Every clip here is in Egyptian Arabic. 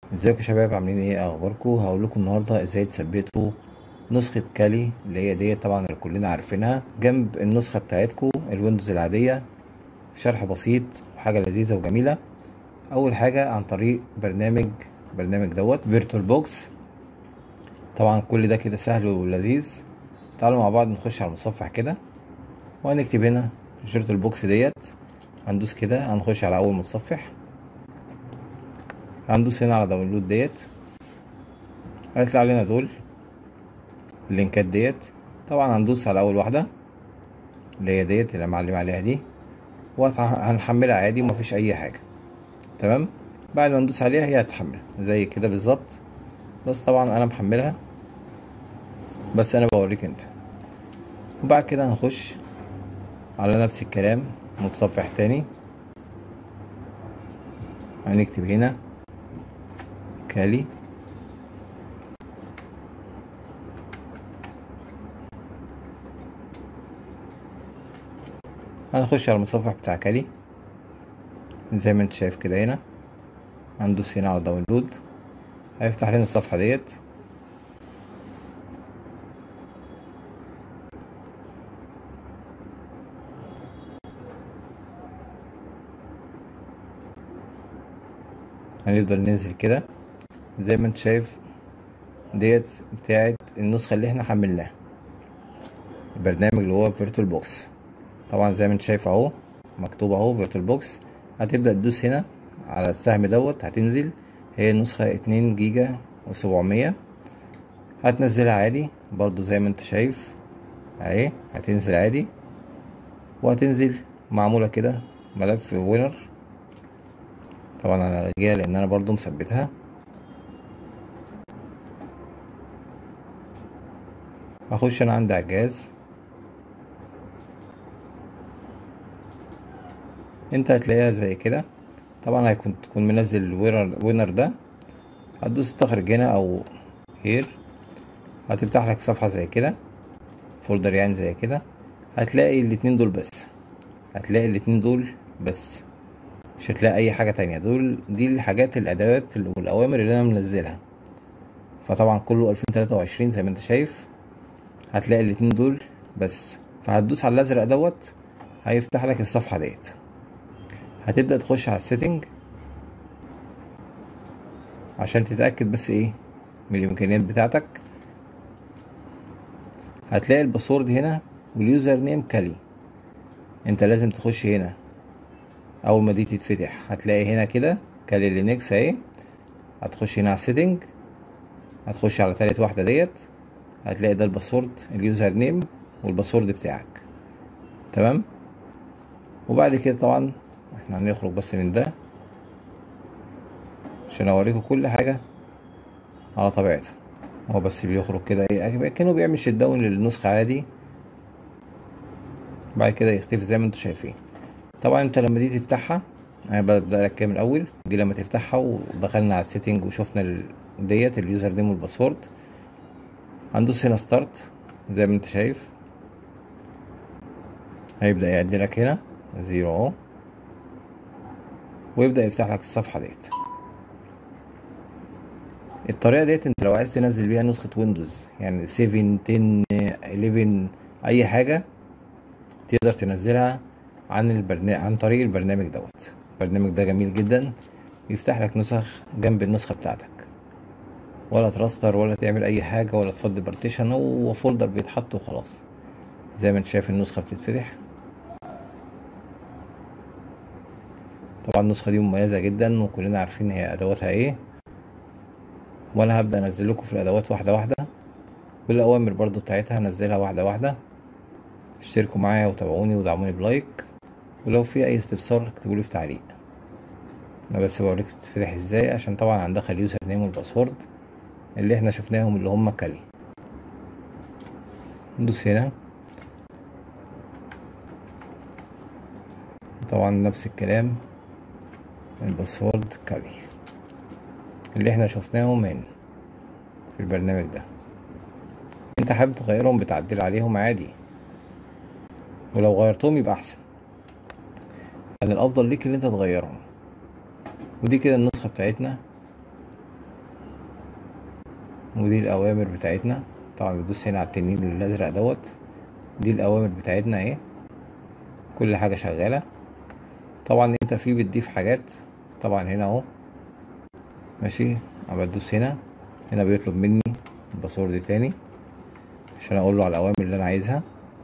ازيكم يا شباب عاملين ايه اخباركم هقول لكم النهارده ازاي تثبتوا نسخه كالي اللي هي ديت طبعا اللي كلنا عارفينها جنب النسخه بتاعتكم الويندوز العاديه شرح بسيط وحاجه لذيذه وجميله اول حاجه عن طريق برنامج برنامج دوت فيرتوال بوكس طبعا كل ده كده سهل ولذيذ تعالوا مع بعض نخش على المتصفح كده وهنكتب هنا فيرتوال بوكس ديت هندوس كده هنخش على اول متصفح هندوس هنا على داونلود ديت هيطلع لنا دول اللينكات ديت طبعا هندوس على اول واحده اللي هي ديت اللي معلم عليها دي وهنحملها عادي ومفيش اي حاجه تمام بعد ما ندوس عليها هي هتحمل زي كده بالظبط بس طبعا انا محملها بس انا بوريك انت وبعد كده هنخش على نفس الكلام متصفح تاني هنكتب هنا كالي هنخش على المتصفح بتاع كالي زي ما انت شايف كده هنا هندوس هنا على داونلود هيفتح لنا الصفحة ديت هنفضل ننزل كده زي ما انت شايف ديت بتاعت النسخة اللي احنا حملناها البرنامج اللي هو فيرتوال بوكس طبعا زي ما انت شايف اهو مكتوب اهو فيرتوال بوكس هتبدأ تدوس هنا على السهم دوت هتنزل هي النسخة اتنين جيجا وسبعمية هتنزلها عادي برضو زي ما انت شايف اهي هتنزل عادي وهتنزل معمولة كده ملف وينر طبعا انا راجعها لان انا برضو مثبتها هخش انا عندي على الجهاز انت هتلاقيها زي كده طبعا هيكون تكون منزل الوينر وينر ده هتدوس تخرج هنا او هير هتفتح لك صفحة زي كده فولدر يعني زي كده هتلاقي الاتنين دول بس هتلاقي الاتنين دول بس مش هتلاقي اي حاجة تانية دول دي الحاجات الادوات والاوامر اللي انا منزلها فطبعا كله الفين تلاتة وعشرين زي ما انت شايف هتلاقي الاتنين دول بس فهتدوس على الازرق دوت هيفتح لك الصفحة ديت هتبدأ تخش على السيتنج عشان تتأكد بس ايه من الامكانيات بتاعتك هتلاقي الباسورد هنا واليوزر نيم كالي انت لازم تخش هنا اول ما دي تتفتح هتلاقي هنا كده كالي لينكس اهي هتخش هنا على السيتنج هتخش على تالت واحدة ديت هتلاقي ده الباسورد اليوزر نيم والباسورد بتاعك تمام وبعد كده طبعا احنا هنخرج بس من ده عشان اوريكم كل حاجة على طبيعتها هو بس بيخرج كده ايه كأنه بيعمل شت داون للنسخة عادي بعد كده يختفي زي ما انتم شايفين طبعا انت لما دي تفتحها انا ببدأ لك كده من الاول دي لما تفتحها ودخلنا على السيتنج وشفنا ال... ديت اليوزر نيم والباسورد هندوس هنا ستارت زي ما انت شايف هيبدأ يعد لك هنا زيرو اهو ويبدأ يفتح لك الصفحة ديت الطريقة ديت انت لو عايز تنزل بيها نسخة ويندوز يعني 7 10 11 اي حاجة تقدر تنزلها عن البرنامج عن طريق البرنامج دوت البرنامج ده جميل جدا يفتح لك نسخ جنب النسخة بتاعتك ولا تراستر ولا تعمل اي حاجة ولا تفضي بارتيشن هو فولدر بيتحط وخلاص زي ما انت شايف النسخة بتتفتح طبعا النسخة دي مميزة جدا وكلنا عارفين هي ادواتها ايه وانا هبدأ انزل لكم في الادوات واحدة واحدة والاوامر برضو بتاعتها هنزلها واحدة واحدة اشتركوا معايا وتابعوني ودعموني بلايك ولو في اي استفسار اكتبولي في تعليق انا بس بوريك بتتفتح ازاي عشان طبعا هندخل اليوزر نيم والباسورد اللي احنا شفناهم اللي هم كالي ندوس هنا طبعا نفس الكلام الباسورد كالي اللي احنا شفناهم هنا في البرنامج ده انت حابب تغيرهم بتعدل عليهم عادي ولو غيرتهم يبقى احسن يعني الافضل ليك اللي انت تغيرهم ودي كده النسخة بتاعتنا ودي الاوامر بتاعتنا طبعا بتدوس هنا على التنين الازرق دوت دي الاوامر بتاعتنا اهي كل حاجه شغاله طبعا انت فيه بتضيف حاجات طبعا هنا اهو ماشي اما بدوس هنا هنا بيطلب مني الباسورد تاني عشان اقول له على الاوامر اللي انا عايزها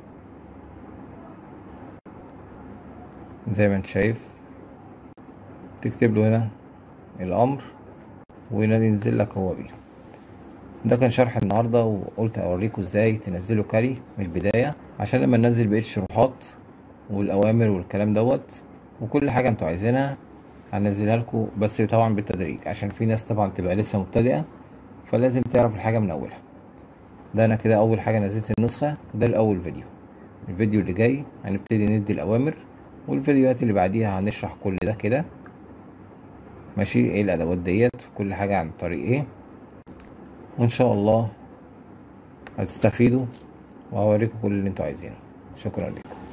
زي ما انت شايف تكتب له هنا الامر وهنا ينزل لك هو بيه ده كان شرح النهارده وقلت اوريكم ازاي تنزلوا كاري من البدايه عشان لما ننزل بقيه الشروحات والاوامر والكلام دوت وكل حاجه انتوا عايزينها هنزلها لكم بس طبعا بالتدريج عشان في ناس طبعا تبقى لسه مبتدئه فلازم تعرف الحاجه من اولها ده انا كده اول حاجه نزلت النسخه ده الاول فيديو الفيديو اللي جاي هنبتدي ندي الاوامر والفيديوهات اللي بعديها هنشرح كل ده كده ماشي ايه الادوات ديت كل حاجه عن طريق ايه وان شاء الله هتستفيدوا وهوريكم كل اللي انتوا عايزينه شكرا لكم